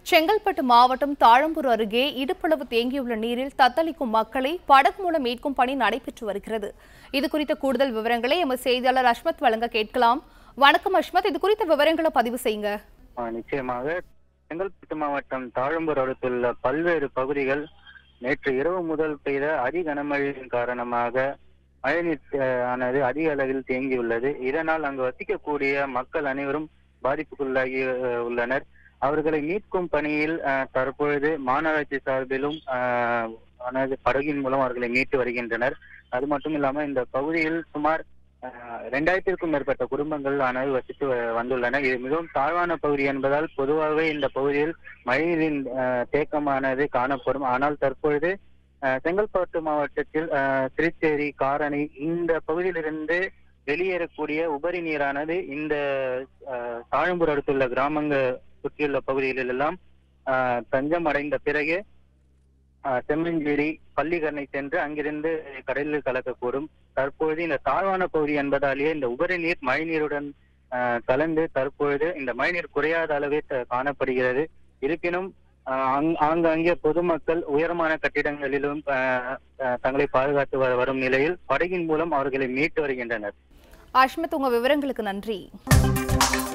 செங்கல்பட்டு மாவட்டம் தாழம்பூர் அருகே இடுப்பளவு தேங்கியுள்ள நீரில் தத்தளிக்கும் மக்களை படகு மூலம் மீட்கும் பணி நடைபெற்று வருகிறது இது குறித்த கூடுதல் விவரங்களை எமது செய்தியாளர் அஷ்மத் வழங்க கேட்கலாம் வணக்கம் அஷ்மத் இது குறித்த விவரங்களை பதிவு செய்யுங்க ஆ, நிச்சயமாக செங்கல்பட்டு மாவட்டம் தாழம்பூர் அடுத்துள்ள பல்வேறு பகுதிகள் நேற்று இரவு முதல் பெய்த அதி கனமழையின் காரணமாக மழைநீர் அஹ், ஆனது அதிக அளவில் தேங்கியுள்ளது இதனால் அங்கு வசிக்கக்கூடிய மக்கள் அனைவரும் பாதிப்புக்குள்ளாகி அஹ், உள்ளனர் அவர்களை மீட்கும் பணியில் அஹ், தற்பொழுது மாநகராட்சி சார்பிலும் அஹ், ஆனது படகின் மூலம் அவர்களை மீட்டு வருகின்றனர் அது மட்டும் இல்லாம இந்த பகுதியில் சுமார் அஹ், இரண்டாயிரத்திற்கும் மேற்பட்ட குடும்பங்கள் ஆனது வசித்து வ- வந்துள்ளன இது மிகவும் தாழ்வான பகுதி என்பதால் பொதுவாகவே இந்த பகுதியில் மழைநீரின் அஹ், தேக்கமானது காணப்படும் ஆனால் தற்பொழுது அஹ், செங்கல்பட்டு மாவட்டத்தில் அஹ், திருச்சேரி காரணி இந்த பகுதியிலிருந்து வெளியேறக்கூடிய உபரி நீரானது இந்த அஹ், தாழம்பூர் அடுத்துள்ள கிராமங்க சுற்றியுள்ள பகுதிகளிலெல்லாம் அஹ், தஞ்சம் அடைந்த பிறகு அஹ், செம்மஞ்சேரி பள்ளிக்கரணை சென்று அங்கிருந்து கடலில் கலக்கக்கூடும் தற்பொழுது இந்த தாழ்வான பகுதி என்பதாலேயே இந்த உபரி நீர் மழைநீருடன் அஹ், கலந்து தற்பொழுது இந்த மழைநீர் குறையாத அளவே த- காணப்படுகிறது இருப்பினும் அஹ், ஆங்- ஆங்காங்கே பொதுமக்கள் உயரமான கட்டிடங்களிலும் அஹ், அஹ், தங்களை பாதுகாத்து வ- வரும் நிலையில் படகின் மூலம் அவர்களை மீட்டு வருகின்றனர் அஷ்மத் உங்க விவரங்களுக்கு நன்றி